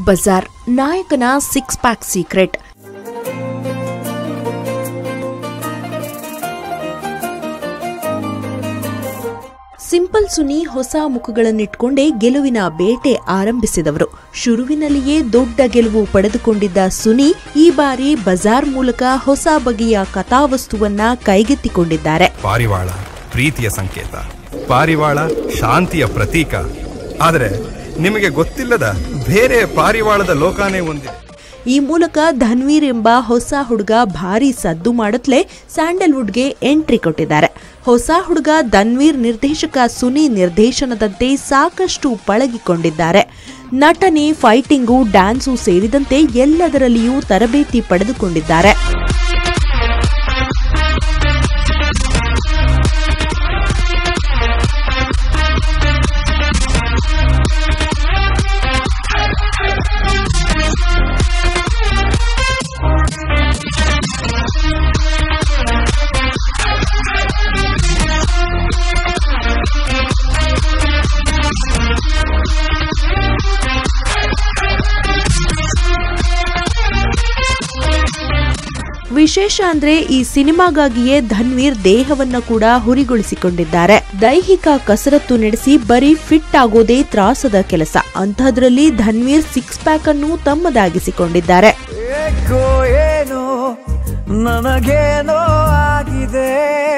ಬಜಾರ್ ನಾಯಕನ six pack secret simple Suni ಹೊಸ ಮುಖಗಳನ್ನಿಟ್ಕೊಂಡೇ ಗೆಲುವಿನ ಬೇಟೆ ಆರಂಭಿಸಿದವರು ಶುರುವಿನಲ್ಲಿಯೇ ದೊಡ್ಡ ಗೆಲುವು ಪಡೆದುಕೊಂಡಿದ್ದ ಸುನಿ ಈ ಬಾರಿ ಬಜಾರ್ ಮೂಲಕ ಹೊಸ ಬಗೆಯ ಕಥಾವಸ್ತುವನ್ನ ಕೈಗೆತ್ತಿಕೊಂಡಿದ್ದಾರೆ ಪಾರಿವಾಳ ಪ್ರೀತಿಯ ಸಂಕೇತ ಪಾರಿವಾಳ ಶಾಂತಿಯ ಪ್ರತೀಕ ಆದರೆ ನಿಮಗೆ ಗೊತ್ತಿಲ್ಲದ ಬೇರೆ ಪಾರಿವಾಳದ ಲೋಕಾನೇ ಒಂದಿದೆ ಈ ಮೂಲಕ ಧನ್ವೀರ್ ಎಂಬ ಹೊಸ ಹುಡುಗ ಭಾರಿ ಸದ್ದು ಮಾಡುತ್ತಲೇ ಸ್ಯಾಂಡಲ್ವುಡ್ಗೆ ಎಂಟ್ರಿ ಕೊಟ್ಟಿದ್ದಾರೆ ಹೊಸ ಹುಡುಗ ಧನ್ವೀರ್ ನಿರ್ದೇಶಕ ಸುನಿ ನಿರ್ದೇಶನದಂತೆ ಸಾಕಷ್ಟು ಪಳಗಿಕೊಂಡಿದ್ದಾರೆ ನಟನೆ ಫೈಟಿಂಗು ಡ್ಯಾನ್ಸು ಸೇರಿದಂತೆ ಎಲ್ಲದರಲ್ಲಿಯೂ ತರಬೇತಿ ಪಡೆದುಕೊಂಡಿದ್ದಾರೆ ವಿಶೇಷ ಅಂದ್ರೆ ಈ ಸಿನಿಮಾಗಾಗಿಯೇ ಧನ್ವೀರ್ ದೇಹವನ್ನ ಕೂಡ ಹುರಿಗೊಳಿಸಿಕೊಂಡಿದ್ದಾರೆ ದೈಹಿಕ ಕಸರತ್ತು ನಡೆಸಿ ಬರೀ ಫಿಟ್ ಆಗೋದೇ ತ್ರಾಸದ ಕೆಲಸ ಅಂಥದ್ರಲ್ಲಿ ಧನ್ವೀರ್ ಸಿಕ್ಸ್ ಪ್ಯಾಕ್ ಅನ್ನು ತಮ್ಮದಾಗಿಸಿಕೊಂಡಿದ್ದಾರೆ ಏಕೋ ಏನೋ ನನಗೇನೋ ಆಗಿದೆ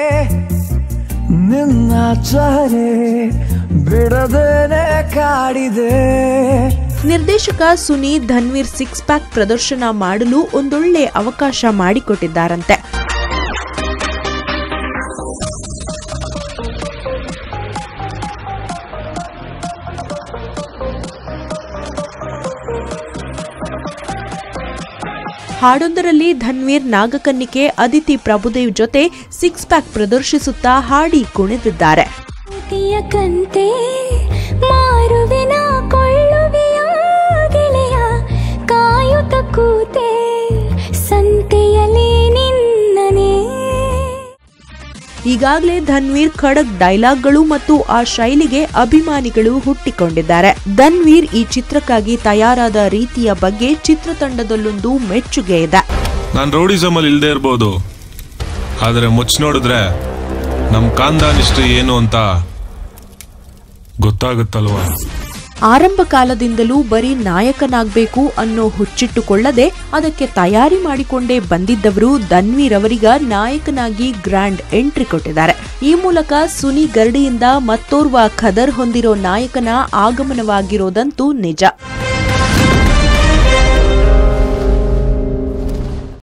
ನಿನ್ನ ಚಹರೆ ಬಿಡದೇನೆ ಕಾಡಿದೆ ನಿರ್ದೇಶಕ ಸುನಿ ಧನ್ವೀರ್ ಸಿಕ್ಸ್ ಪ್ಯಾಕ್ ಪ್ರದರ್ಶನ ಮಾಡಲು ಒಂದೊಳ್ಳೆ ಅವಕಾಶ ಮಾಡಿಕೊಟ್ಟಿದ್ದಾರಂತೆ ಹಾಡೊಂದರಲ್ಲಿ ಧನ್ವೀರ್ ನಾಗಕನ್ನಿಕೆ ಅದಿತಿ ಪ್ರಭುದೇವ್ ಜೊತೆ ಸಿಕ್ಸ್ ಪ್ಯಾಕ್ ಪ್ರದರ್ಶಿಸುತ್ತಾ ಹಾಡಿ ಕುಣಿದಿದ್ದಾರೆ ಪ್ರೀತಿಯ ಕಂತೆ ಮಾರುವೆನ ಕೊಳ್ಳುವೆಯ ಗೆಳೆಯ ಕಾಯುತ್ತ ಕೂತೆ ಸಂತೆಯಲ್ಲಿ ನಿನ್ನನೆ ಈಗಾಗಲೇ ಧನ್ವೀರ್ ಖಡಕ್ ಡೈಲಾಗ್ಗಳು ಮತ್ತು ಆ ಶೈಲಿಗೆ ಅಭಿಮಾನಿಗಳು ಹುಟ್ಟಿಕೊಂಡಿದ್ದಾರೆ ಧನ್ವೀರ್ ಈ ಚಿತ್ರಕ್ಕಾಗಿ ತಯಾರಾದ ರೀತಿಯ ಬಗ್ಗೆ ಚಿತ್ರತಂಡದಲ್ಲೊಂದು ಮೆಚ್ಚುಗೆ ಇದೆ ನಾನು ರೌಡಿಸಮ್ ಅಲ್ಲಿ ಇಲ್ದೇ ಇರ್ಬೋದು ಆದರೆ ಮುಚ್ಚಿ ನೋಡಿದ್ರೆ ನಮ್ಮ ಕಾಂದಾನ್ ಹಿಸ್ಟ್ರಿ ಏನು ಅಂತ ಗೊತ್ತಾಗುತ್ತಲ್ವಾ ಆರಂಭ ಕಾಲದಿಂದಲೂ ಬರೀ ನಾಯಕನಾಗಬೇಕು ಅನ್ನೋ ಹುಚ್ಚಿಟ್ಟುಕೊಳ್ಳದೆ ಅದಕ್ಕೆ ತಯಾರಿ ಮಾಡಿಕೊಂಡೇ ಬಂದಿದ್ದವರು ಧನ್ವೀರ್ ಅವರಿಗ ನಾಯಕನಾಗಿ ಗ್ರ್ಯಾಂಡ್ ಎಂಟ್ರಿ ಕೊಟ್ಟಿದ್ದಾರೆ ಈ ಮೂಲಕ ಸುನಿ ಗರ್ಡಿಯಿಂದ ಮತ್ತೋರ್ವ ಖದರ್ ಹೊಂದಿರೋ ನಾಯಕನ ಆಗಮನವಾಗಿರೋದಂತೂ ನಿಜ